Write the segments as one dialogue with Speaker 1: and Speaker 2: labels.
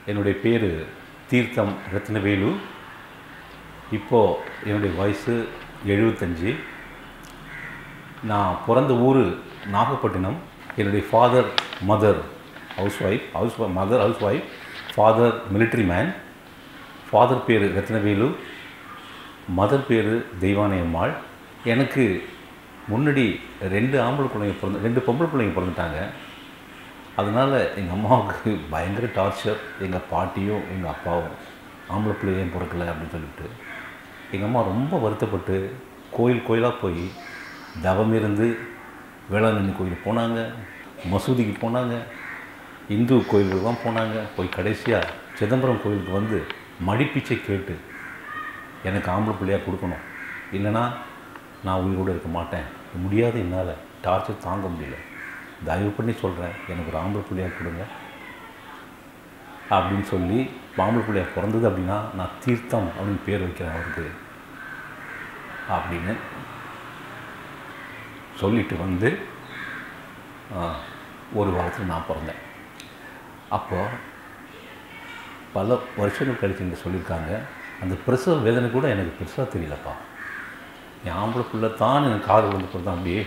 Speaker 1: என்னுடைய பேர் தீர்த்தம் ரத்னவேலு இப்போது என்னுடைய வயசு எழுபத்தஞ்சி நான் பிறந்த ஊர் நாகப்பட்டினம் என்னுடைய father mother house wife house mother house wife father military man father பேர் ரத்னவேலு மதர் பேர் தெய்வானை அம்மாள் எனக்கு முன்னாடி ரெண்டு ஆம்பளை பிள்ளைங்க பிறந்த ரெண்டு பொம்பளை பிள்ளைங்க பிறந்துட்டாங்க அதனால் எங்கள் அம்மாவுக்கு பயங்கர டார்ச்சர் எங்கள் பாட்டியும் எங்கள் அப்பாவும் ஆம்பளை பிள்ளை ஏன் பிறக்கலை அப்படின்னு சொல்லிட்டு எங்கள் அம்மா ரொம்ப வருத்தப்பட்டு கோயில் கோயிலாக போய் தவம் இருந்து வேளாங்கண்ணி கோயில் போனாங்க மசூதிக்கு போனாங்க இந்து கோயில்களுக்கெல்லாம் போனாங்க போய் கடைசியாக சிதம்பரம் கோயிலுக்கு வந்து மடிப்பிச்சை கேட்டு எனக்கு ஆம்பளை பிள்ளையாக கொடுக்கணும் இல்லைன்னா நான் உயிரோடு இருக்க மாட்டேன் முடியாது என்னால் டார்ச்சர் தாங்க முடியல தயவு பண்ணி சொல்கிறேன் எனக்கு ஒரு ஆம்பளை பிள்ளையாக கொடுங்க அப்படின்னு சொல்லி ஆம்பளை பிள்ளையாக பிறந்தது அப்படின்னா நான் தீர்த்தம் அப்படின்னு பேர் வைக்கிறேன் அவருக்கு அப்படின்னு சொல்லிட்டு வந்து ஆ, ஒரு வாரத்தில் நான் பிறந்தேன் அப்போது பல வருஷங்கள் கழிச்சு இங்கே சொல்லியிருக்காங்க அந்த பிரசவ வேதனை கூட எனக்கு பெருசாக தெரியலப்பா என் ஆம்பளை பிள்ளை தான் எனக்கு காது வந்து கொடுத்தான் அப்படியே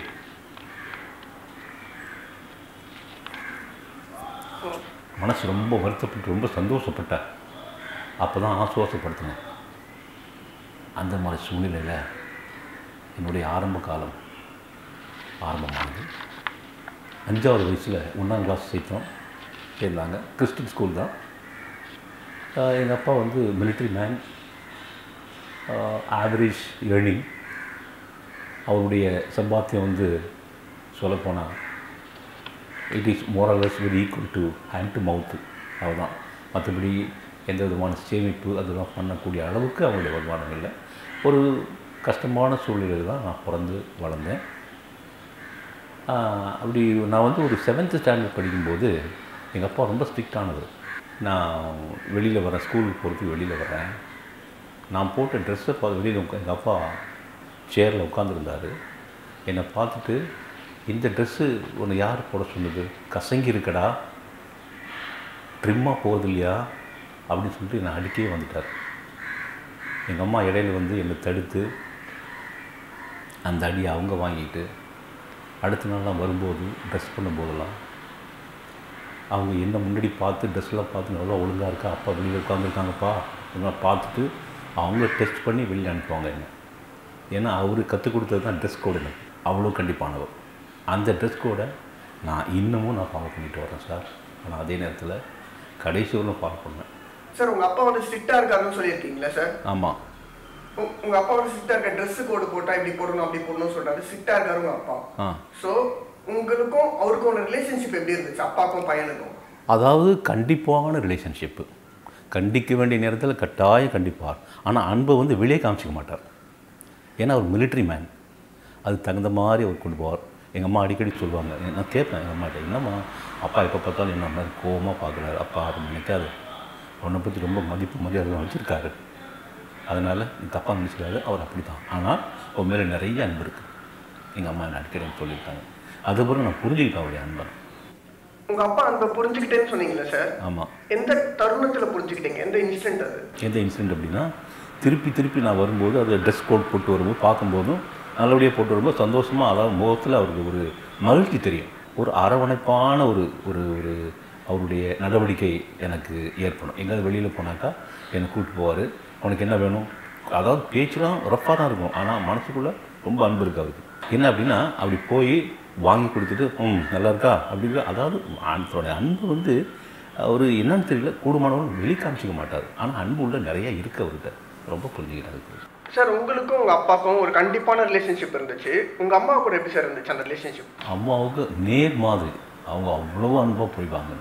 Speaker 1: மனசு ரொம்ப வருத்தப்பட்டு ரொம்ப சந்தோஷப்பட்டேன் அப்போ தான் ஆசுவாசப்படுத்தினேன் அந்த மாதிரி சூழ்நிலையில் என்னுடைய ஆரம்ப காலம் ஆரம்பமானது அஞ்சாவது வயசில் ஒன்றாம் கிளாஸ் சேர்த்தோம் சேர்ந்தாங்க கிறிஸ்டின் ஸ்கூல் தான் எங்கள் அப்பா வந்து military மேன் ஆவரேஜ் ஏர்னிங் அவருடைய சம்பாத்தியம் வந்து சொல்லப்போனால் it is more or less very equal to hand to mouth அதுதான் மற்றபடி எந்த விதமான சேமிப்பு அதெல்லாம் பண்ணக்கூடிய அளவுக்கு அவங்களுடைய வருமானம் இல்லை ஒரு கஷ்டமான சூழ்நிலையில் தான் நான் பிறந்து வளர்ந்தேன் ஆஹ் அப்படி நான் வந்து ஒரு செவன்த்து ஸ்டாண்டர்ட் படிக்கும்போது எங்கள் அப்பா ரொம்ப ஸ்ட்ரிக்டானவர் நான் வெளியில் வரேன் ஸ்கூலுக்கு போகிறதுக்கு வெளியில் வரேன் நான் போட்ட ட்ரெஸ்ஸை பார்த்து வெளியில் உட்கா எங்கள் அப்பா சேரில் உட்காந்துருந்தார் என்னை பார்த்துட்டு இந்த ட்ரெஸ்ஸு உன்னை யார் போட சொன்னது கசங்கி இருக்கடா ட்ரிம்மாக போகுது இல்லையா அப்படின்னு சொல்லிட்டு என்னை அடிக்கவே வந்துட்டார் எங்கள் அம்மா இடையில வந்து என்னை தடுத்து அந்த அடியை அவங்க வாங்கிட்டு அடுத்த நாள்லாம் வரும்போது ட்ரெஸ் பண்ணும்போதெல்லாம் அவங்க என்ன முன்னாடி பார்த்து ட்ரெஸ்லாம் பார்த்து நல்லா ஒழுங்காக இருக்கா அப்பா வெளியில் உட்காந்துருக்காங்கப்பா இதெல்லாம் பார்த்துட்டு அவங்கள டெஸ்ட் பண்ணி வெளியில் அனுப்புவாங்க என்ன ஏன்னா அவர் கற்றுக் கொடுத்தது தான் ட்ரெஸ் கோடு எனக்கு அவ்வளோ கண்டிப்பானவர் அந்த ட்ரெஸ் கோடை நான் இன்னமும் நான் ஃபாலோ பண்ணிட்டு வரேன் சார் ஆனால் அதே நேரத்தில் கடைசி வரலும் ஃபாலோ பண்ணேன்
Speaker 2: சார் உங்க அப்பா வந்து ஸ்ட்ரிக்டா இருக்காருன்னு சொல்லியிருக்கீங்களா சார்
Speaker 1: ஆமாம்
Speaker 2: உ- உங்க அப்பா வந்து ஸ்ட்ரிக்டா இருக்க Dress கோடு போட்டா இப்படி போடணும் அப்படி போடணும்னு சொல்றாரு ஸ்ட்ரிக்டா இருக்காரு உங்க அப்பா
Speaker 1: ஆ
Speaker 2: சோ உங்களுக்கும் அவருக்கும் ரிலேஷன்ஷிப் எப்படி இருந்துச்சு அப்பாக்கும் பையனுக்கும்
Speaker 1: அதாவது கண்டிப்பான ரிலேஷன்ஷிப்பு கண்டிக்க வேண்டிய நேரத்தில் கட்டாயம் கண்டிப்பார் ஆனால் அன்பை வந்து வெளியே காமிச்சிக்க மாட்டார் ஏன்னா அவர் military மேன் அது தகுந்த மாதிரி அவர் கொண்டு போவார் எங்கள் அம்மா அடிக்கடி சொல்லுவாங்க நான் கேட்பேன் எங்கள் அம்மாட்ட என்னம்மா அப்பா எப்போ பார்த்தாலும் என்ன மாதிரி கோவமாக பார்க்குறாரு அப்பா அது நினைக்காது உன்னை பற்றி ரொம்ப மதிப்பு மரியாதை வச்சுருக்காரு அதனால் நீ தப்பாக நினச்சிக்காது அவர் அப்படி தான் ஆனால் அவர் மேலே நிறைய அன்பு இருக்குது எங்கள் அம்மா என்ன அடிக்கடி எனக்கு சொல்லியிருக்காங்க அதுக்கப்புறம் நான் புரிஞ்சுக்கிட்டேன் அவருடைய அன்பை
Speaker 2: உங்க அப்பா அன்பை புரிஞ்சுக்கிட்டேன்னு சொன்னீங்களா சார்
Speaker 1: ஆமாம்
Speaker 2: எந்த தருணத்துல புரிஞ்சுக்கிட்டீங்க எந்த இன்சிடென்ட் அது
Speaker 1: எந்த இன்சிடென்ட் அப்படின்னா திருப்பி திருப்பி நான் வரும்போது அது ட்ரெஸ் கோட் போட்டு வரும்போது பார்க்கும்போதும் நல்லபடியாக போட்டு வரும்போது சந்தோஷமாக அதாவது முகத்தில் அவருக்கு ஒரு மகிழ்ச்சி தெரியும் ஒரு அரவணைப்பான ஒரு ஒரு ஒரு அவருடைய நடவடிக்கை எனக்கு ஏற்படும் எங்கேயாவது வெளியில் போனாக்கா என்னை கூப்பிட்டு போவார் உனக்கு என்ன வேணும் அதாவது பேச்சுலாம் ரஃப்பாக தான் இருக்கும் ஆனால் மனசுக்குள்ளே ரொம்ப அன்பு இருக்கு அவருக்கு என்ன அப்படின்னா அப்படி போய் வாங்கி கொடுத்துட்டு ம் நல்லா இருக்கா அப்படி அதாவது அவருடைய அன்பு வந்து அவர் என்னன்னு தெரியல கூடுமானவர்கள் வெளி காமிச்சிக்க மாட்டார் ஆனால் அன்பு உள்ள நிறைய இருக்கு அவர்கிட்ட ரொம்ப புரிஞ்சுக்கிறாரு
Speaker 2: சார் உங்களுக்கும் உங்க அப்பாவுக்கும் ஒரு கண்டிப்பான ரிலேஷன்ஷிப் இருந்துச்சு உங்க அம்மா கூட எப்படி சார் இருந்துச்சு அந்த ரிலேஷன்ஷிப்
Speaker 1: அம்மாவுக்கு நேர் மாதிரி அவங்க அவ்வளோ அன்பாக போய்வாங்க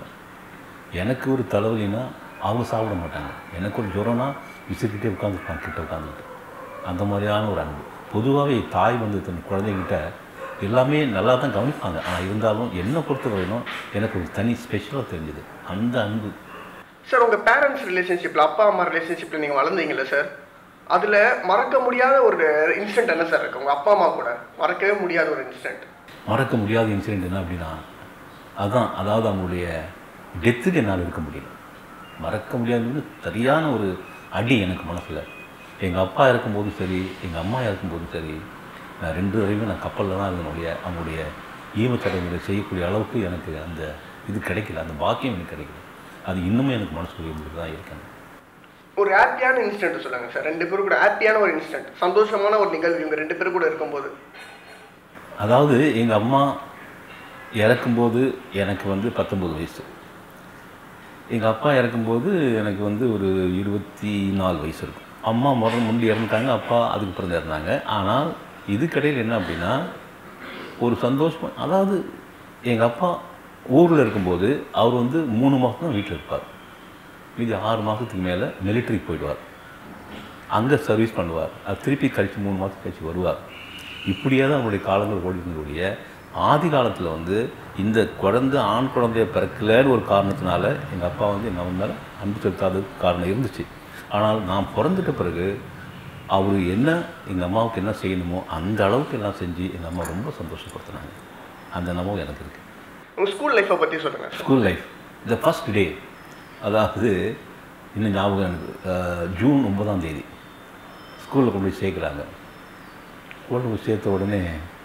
Speaker 1: எனக்கு ஒரு தலைவலினா அவங்க சாப்பிட மாட்டாங்க எனக்கு ஒரு ஜுரம்னா விசிறிக்கிட்டே உட்காந்துருப்பாங்க கிட்ட உட்காந்துட்டு அந்த மாதிரியான ஒரு அன்பு பொதுவாகவே தாய் வந்து தன் குழந்தைகிட்ட எல்லாமே நல்லா தான் கவனிப்பாங்க ஆனால் இருந்தாலும் என்னை பொறுத்த வரையிலும் எனக்கு ஒரு தனி ஸ்பெஷலாக தெரிஞ்சுது அந்த அன்பு
Speaker 2: சார் உங்க பேரண்ட்ஸ் ரிலேஷன்ஷிப்ல அப்பா அம்மா ரிலேஷன்ஷிப்ல நீங்க வளர்ந்தீங்கல்ல சார் அதுல மறக்க முடியாத ஒரு இன்சிடென்ட் என்ன சார் இருக்கு உங்க அப்பா அம்மா கூட மறக்கவே முடியாத ஒரு இன்சிடென்ட்
Speaker 1: மறக்க முடியாத இன்சிடெண்ட் என்ன அப்படின்னா அதான் அதாவது அவங்களுடைய டெத்துக்கு என்னால் இருக்க முடியல மறக்க முடியாதது சரியான ஒரு அடி எனக்கு மனசில் எங்கள் அப்பா இருக்கும்போதும் சரி எங்கள் அம்மா இருக்கும்போதும் சரி நான் ரெண்டு வரையுமே நான் கப்பலில் தான் இருந்தனுடைய அவங்களுடைய ஈமச்சடங்குகளை செய்யக்கூடிய அளவுக்கு எனக்கு அந்த இது கிடைக்கல அந்த பாக்கியம் எனக்கு கிடைக்கல அது இன்னுமே எனக்கு மனசுக்குரிய இருந்துட்டு தான் இருக்கேன்
Speaker 2: ஒரு ஹாப்பியான இன்சிடென்ட் சொல்லுங்க சார் ரெண்டு பேரும் கூட ஹாப்பியான ஒரு இன்சிடென்ட் சந்தோஷமான ஒரு நிகழ்வு இவங்க ரெண்டு பேரும் கூட இருக்கும்போது
Speaker 1: அதாவது எங்கள் அம்மா இறக்கும்போது எனக்கு வந்து பத்தொம்பது வயசு எங்கள் அப்பா இறக்கும்போது எனக்கு வந்து ஒரு இருபத்தி நாலு வயசு இருக்கும் அம்மா முதல்ல முந்தி இறந்துட்டாங்க அப்பா அதுக்கு பிறகு இறந்தாங்க ஆனால் இதுக்கடையில் என்ன அப்படின்னா ஒரு சந்தோஷம் அதாவது எங்கள் அப்பா ஊரில் இருக்கும்போது அவர் வந்து மூணு மாதம் தான் வீட்டில் இருப்பார் மீதி ஆறு மாதத்துக்கு மேலே மிலிட்ரிக்கு போயிடுவார் அங்கே சர்வீஸ் பண்ணுவார் அது திருப்பி கழித்து மூணு மாதம் கழிச்சு வருவார் இப்படியே தான் அவருடைய காலங்கள் ஓடினதுடைய ஆதி காலத்தில் வந்து இந்த குழந்தை ஆண் குழந்தைய பிறக்கலன்னு ஒரு காரணத்தினால எங்கள் அப்பா வந்து எங்கள் அம்மா மேலே அன்பு செலுத்தாததுக்கு காரணம் இருந்துச்சு ஆனால் நான் பிறந்துட்ட பிறகு அவர் என்ன எங்கள் அம்மாவுக்கு என்ன செய்யணுமோ அந்த அளவுக்கு எல்லாம் செஞ்சு எங்கள் அம்மா ரொம்ப சந்தோஷப்படுத்தினாங்க அந்த அனுபவம் எனக்கு இருக்குது
Speaker 2: உங்க ஸ்கூல் லைஃப்பை பத்தி சொல்லுங்க
Speaker 1: school life the first day அதாவது இன்னும் ஞாபகம் எனக்கு அஹ், ஜூன் ஒன்பதாம் தேதி ஸ்கூலில் கொண்டு போய் சேர்க்குறாங்க கொண்டு போய் சேர்த்த உடனே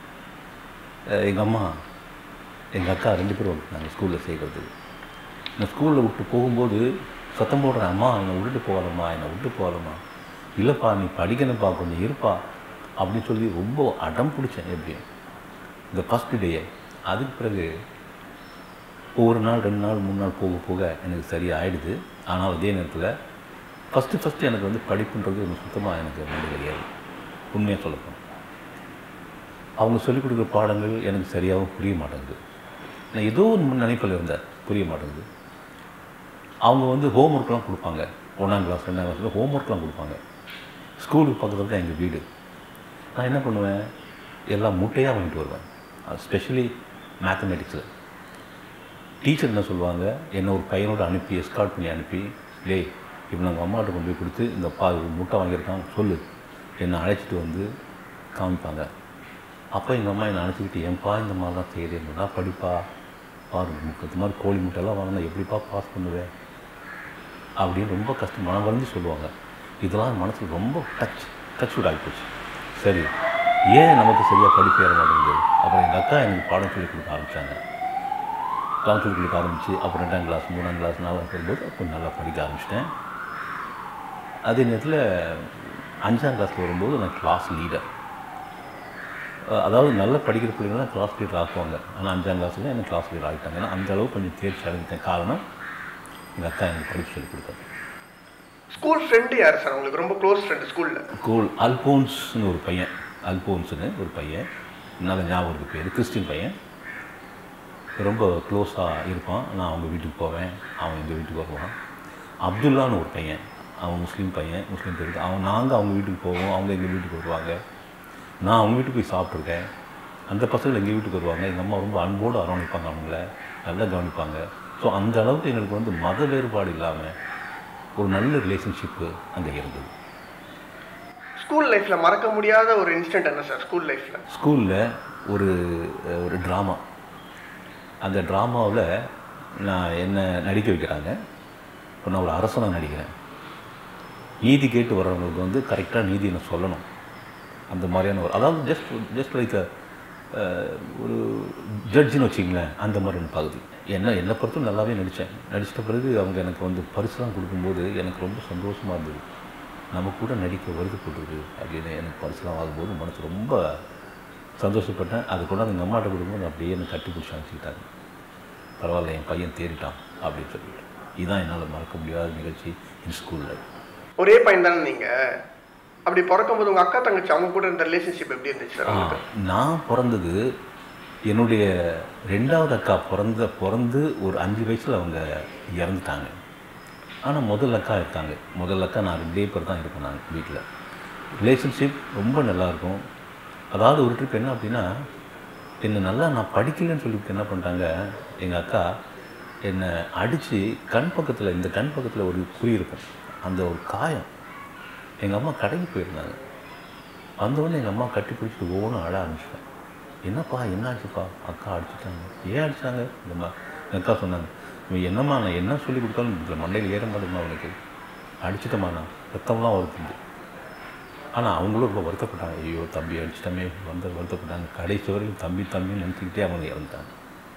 Speaker 1: எங்கள் அம்மா எங்கள் அக்கா ரெண்டு பேரும் வந்துட்டாங்க ஸ்கூலில் சேர்க்கறதுக்கு நான் ஸ்கூலில் விட்டு போகும்போது சத்தம் போடுறேன் அம்மா என்னை விட்டுட்டு போகாதம்மா என்னை விட்டு போகாதம்மா இல்லைப்பா நீ படிக்கணும்ப்பா கொஞ்சம் இருப்பா அப்படின்னு சொல்லி ரொம்ப அடம் பிடிச்சேன் எப்படியும் இந்த ஃபஸ்ட்டு டே அதுக்கு பிறகு ஒவ்வொரு நாள் ரெண்டு நாள் மூணு நாள் போக போக எனக்கு சரியாக ஆயிடுது ஆனால் அதே நேரத்தில் ஃபஸ்ட்டு ஃபஸ்ட்டு எனக்கு வந்து படிப்புன்றது எனக்கு சுத்தமாக எனக்கு வந்து கிடையாது உண்மையாக சொல்லப்போம் அவங்க சொல்லிக் கொடுக்குற பாடங்கள் எனக்கு சரியாகவும் புரிய மாட்டேங்குது நான் ஏதோ ஒரு நினைப்பில் இருந்தேன் புரிய மாட்டேங்குது அவங்க வந்து ஹோம் ஒர்க்லாம் கொடுப்பாங்க ஒன்றாம் கிளாஸ் ரெண்டாம் கிளாஸில் ஹோம் ஒர்க்லாம் கொடுப்பாங்க ஸ்கூலுக்கு பக்கத்தில் தான் எங்கள் வீடு நான் என்ன பண்ணுவேன் எல்லாம் முட்டையாக வாங்கிட்டு வருவேன் ஸ்பெஷலி மேத்தமெட்டிக்ஸில் டீச்சர் என்ன சொல்லுவாங்க என்னை ஒரு பையனோட அனுப்பி எஸ்கார்ட் பண்ணி அனுப்பி டேய் இப்போ நாங்கள் அம்மாட்ட கொண்டு போய் கொடுத்து இந்த பா ஒரு முட்டை வாங்கியிருக்கான் சொல்லு என்னை அழைச்சிட்டு வந்து காமிப்பாங்க அப்போ எங்கள் அம்மா என்னை அழைச்சிக்கிட்டு ஏன்பா இந்த மாதிரிலாம் செய்யுது என்னடா படிப்பா பாரு முட்டை இந்த மாதிரி கோழி முட்டைலாம் வாங்கினா எப்படிப்பா பாஸ் பண்ணுவேன் அப்படின்னு ரொம்ப கஷ்டம் மனம் வந்து சொல்லுவாங்க இதெல்லாம் மனசுக்கு ரொம்ப டச் டச் விட் ஆகிப்போச்சு சரி ஏன் நமக்கு சரியாக படிப்பு ஏற மாட்டேங்குது அப்புறம் எங்கள் அக்கா எனக்கு பாடம் சொல்லி கொடுக்க ஆரம்பித்தாங்க பாடம் சொல்லி கொடுக்க ஆரம்பிச்சு அப்புறம் ரெண்டாம் கிளாஸ் மூணாம் கிளாஸ் நாலாம் வரும்போது கொஞ்சம் நல்லா படிக்க ஆரம்பிச்சிட்டேன் அதே நேரத்தில் அஞ்சாம் கிளாஸில் வரும்போது நான் கிளாஸ் லீடர் அதாவது நல்லா படிக்கிற பிள்ளைங்களாம் கிளாஸ் லீடர் ஆக்குவாங்க ஆனால் அஞ்சாம் கிளாஸில் எனக்கு கிளாஸ் லீடர் ஆகிட்டாங்க ஏன்னா அந்த அளவுக்கு கொஞ்சம் தேர்ச்சி அடைஞ்சிட்டேன் காரணம் எங்கள் அக்கா எனக்கு படிப்பு சொல்லி கொடுத்தாரு
Speaker 2: ஸ்கூல் ஃப்ரெண்டு யார் சார் உங்களுக்கு ரொம்ப க்ளோஸ் ஃப்ரெண்டு ஸ்கூல்ல
Speaker 1: கோல் அல்போன்ஸ்னு ஒரு பையன் அல்போன்ஸ்னு ஒரு பையன் நல்ல ஞாபகம் இருக்கு பேர் கிறிஸ்டின் பையன் ரொம்ப க்ளோஸாக இருப்பான் நான் அவங்க வீட்டுக்கு போவேன் அவன் எங்கள் வீட்டுக்கு வருவான் அப்துல்லான்னு ஒரு பையன் அவன் முஸ்லீம் பையன் முஸ்லீம் தெரியுது அவன் நாங்கள் அவங்க வீட்டுக்கு போவோம் அவங்க எங்கள் வீட்டுக்கு வருவாங்க நான் அவங்க வீட்டுக்கு போய் சாப்பிட்ருக்கேன் அந்த பசங்கள் எங்கள் வீட்டுக்கு வருவாங்க எங்கள் அம்மா ரொம்ப அன்போடு அரவணைப்பாங்க அவங்கள நல்லா கவனிப்பாங்க ஸோ அந்த அளவுக்கு எங்களுக்கு வந்து மத வேறுபாடு இல்லாமல் ஒரு நல்ல ரிலேஷன்ஷிப்பு அங்கே இருந்தது
Speaker 2: ஸ்கூல் லைஃப்ல மறக்க முடியாத ஒரு இன்சிடென்ட் என்ன சார் ஸ்கூல் லைஃப்ல
Speaker 1: ஸ்கூலில் ஒரு அஹ், ஒரு ட்ராமா அந்த ட்ராமாவில் நான் என்ன நடிக்க வைக்கிறாங்க இப்போ நான் ஒரு அரசனாக நடிக்கிறேன் நீதி கேட்டு வர்றவங்களுக்கு வந்து கரெக்டாக நீதி நான் சொல்லணும் அந்த மாதிரியான ஒரு அதாவது ஜஸ்ட் ஜஸ்ட் லைக் ஒரு ஜட்ஜின்னு வச்சிங்களேன் அந்த மாதிரி ஒன்று பகுதி என்ன என்னை பொறுத்தும் நல்லாவே நடித்தேன் நடிச்சிட்ட பிறகு அவங்க எனக்கு வந்து பரிசுலாம் கொடுக்கும்போது எனக்கு ரொம்ப சந்தோஷமாக இருந்தது நம்ம கூட நடிக்க வருது கொடுக்குது அப்படின்னு எனக்கு பரிசுலாம் வாங்கும்போது மனசு ரொம்ப சந்தோஷப்பட்டேன் அது கொண்டாந்து எங்கள் அம்மாட்ட கொடுக்கும்போது அப்படியே என்னை கட்டி பிடிச்சி அனுப்பிச்சிக்கிட்டாங்க பரவாயில்ல என் பையன் தேறிட்டான் அப்படின்னு சொல்லிட்டு இதுதான் என்னால் மறக்க முடியாத நிகழ்ச்சி என் ஸ்கூலில்
Speaker 2: ஒரே பையன் தானே நீங்க அப்படி பிறக்கும்போது உங்க அக்கா தங்கச்சி அவங்க கூட இருந்த ரிலேஷன்ஷிப் எப்படி இருந்துச்சு சார் உங்களுக்கு
Speaker 1: நான் பிறந்தது என்னுடைய ரெண்டாவது அக்கா பிறந்த பிறந்து ஒரு அஞ்சு வயசில் அவங்க இறந்துட்டாங்க ஆனால் முதல் அக்கா இருக்காங்க முதல் அக்கா நான் ரெண்டே பேர் தான் இருப்பேன் நான் வீட்டில் ரிலேஷன்ஷிப் ரொம்ப நல்லாயிருக்கும் அதாவது ஒரு ட்ரிப் என்ன அப்படின்னா என்னை நல்லா நான் படிக்கலைன்னு சொல்லிட்டு என்ன பண்ணிட்டாங்க எங்கள் அக்கா என்னை அடித்து கண் பக்கத்தில் இந்த கண் பக்கத்தில் ஒரு குறி இருக்கும் அந்த ஒரு காயம் எங்கள் அம்மா கடைக்கு போயிருந்தாங்க வந்தவொடனே எங்கள் அம்மா கட்டி பிடிச்சிட்டு ஒவ்வொன்றும் அழ ஆரம்பிச்சிட்டேன் என்னப்பா என்ன ஆச்சுப்பா அக்கா அடிச்சிட்டாங்க ஏன் அடிச்சாங்க இந்த மா எங்கள் அக்கா சொன்னாங்க இவன் என்னம்மா நான் என்ன சொல்லி கொடுத்தாலும் இதில் மண்டையில் ஏற மாட்டேங்குமா அவனுக்கு அடிச்சிட்டமா நான் ரத்தம்லாம் வருது ஆனால் அவங்களும் ரொம்ப வருத்தப்பட்டாங்க ஐயோ தம்பி அடிச்சிட்டமே வந்து வருத்தப்பட்டாங்க கடைசி வரைக்கும் தம்பி தம்பின்னு நினச்சிக்கிட்டே அவங்க இறந்துட்டாங்க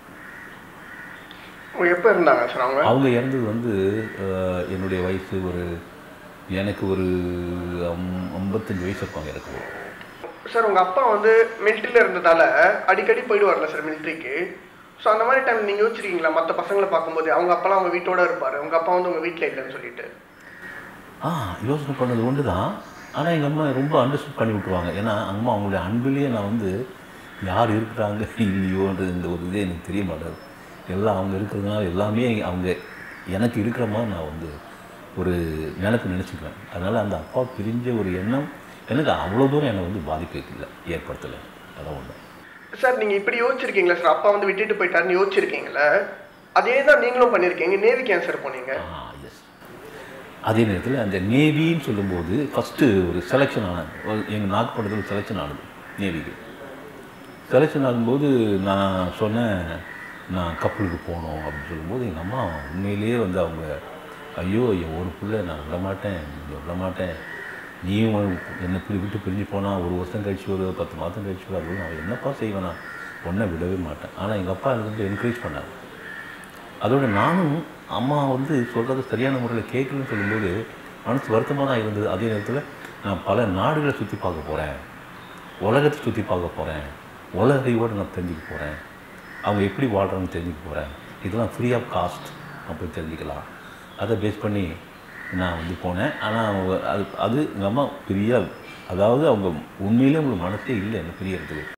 Speaker 2: அவங்க எப்போ இருந்தாங்க சார் அவங்க
Speaker 1: அவங்க இறந்தது வந்து அஹ், என்னுடைய வயசு ஒரு எனக்கு ஒரு அம்- ஐம்பத்தஞ்சு வயசு இருப்பாங்க எனக்கு
Speaker 2: சார் உங்கள் அப்பா வந்து மிலிட்ரியில் இருந்ததால அடிக்கடி போயிடுவார்ல சார் மிலிட்ரிக்கு ஸோ அந்த மாதிரி டைம் நீங்கள் யோசிச்சிருக்கீங்களா மற்ற பசங்களை பார்க்கும்போது அவங்க அப்பெல்லாம் அவங்க வீட்டோட இருப்பார் உங்கள் அப்பா வந்து உங்கள் வீட்டில் இல்லைன்னு சொல்லிட்டு
Speaker 1: ஆ யோசனை பண்ணது ஒன்று தான் ஆனால் எங்கள் அம்மா ரொம்ப அண்டர்ஸ்டாண்ட் பண்ணி விட்டுருவாங்க ஏன்னா அம்மா அவங்களுடைய அன்பிலேயே நான் வந்து யார் இருக்கிறாங்க இல்லையோன்றது இந்த ஒரு இதே எனக்கு தெரிய மாட்டாது எல்லாம் அவங்க இருக்கிறதுனால எல்லாமே அவங்க எனக்கு இருக்கிற மாதிரி நான் வந்து ஒரு நினைப்பு நினச்சிக்குவேன் அதனால் அந்த அப்பா பிரிஞ்ச ஒரு எண்ணம் எனக்கு அவ்வளோ தூரம் என்னை வந்து பாதிப்பு இல்லை ஏற்படுத்தலை அதான் ஒன்று
Speaker 2: சார் நீங்கள் இப்படி யோசிச்சிருக்கீங்களா சார் அப்பா வந்து விட்டுட்டு போயிட்டாருன்னு யோசிச்சிருக்கீங்களா அதே தான் நீங்களும் பண்ணியிருக்கீங்க நேவிக்கு ஏன் சார் போனீங்க
Speaker 1: ஆ எஸ் அதே நேரத்தில் அந்த நேவின்னு சொல்லும்போது ஃபஸ்ட்டு ஒரு செலெக்ஷன் ஆனது எங்கள் நாகப்பட்டினத்தில் செலெக்ஷன் ஆனது நேவிக்கு செலெக்ஷன் ஆகும்போது நான் சொன்னேன் நான் கப்பலுக்கு போகணும் அப்படின்னு சொல்லும்போது எங்கள் அம்மா உண்மையிலேயே வந்து அவங்க ஐயோ என் ஒரு பிள்ளை நான் விட மாட்டேன் விட மாட்டேன் நீயும் என்னை இப்படி விட்டு பிரிஞ்சு போனால் ஒரு வருஷம் கழிச்சு ஒரு பத்து மாதம் கழிச்சு வரும் அப்படின்னு அவன் என்னப்பா செய்வேன் நான் ஒன்றை விடவே மாட்டேன் ஆனால் எங்கள் அப்பா எனக்கு வந்து என்கரேஜ் பண்ணாங்க அதோட நானும் அம்மா வந்து சொல்கிறது சரியான முறையில் கேட்கலன்னு சொல்லும்போது மனசு வருத்தமாக தான் இருந்தது அதே நேரத்தில் நான் பல நாடுகளை சுற்றி பார்க்க போகிறேன் உலகத்தை சுற்றி பார்க்க போகிறேன் உலகையோடு நான் தெரிஞ்சுக்க போகிறேன் அவங்க எப்படி வாழ்கிறாங்கன்னு தெரிஞ்சுக்க போகிறேன் இதெல்லாம் ஃப்ரீ ஆஃப் காஸ்ட் அப்படி தெரிஞ்சுக்கலாம் அதை பேஸ் பண்ணி நான் வந்து போனேன் ஆனால் அவங்க அது அது எங்கள் அம்மா பெரிய அதாவது அவங்க உண்மையிலே உங்களுக்கு மனசே இல்லை என்ன பிரியறதுக்கு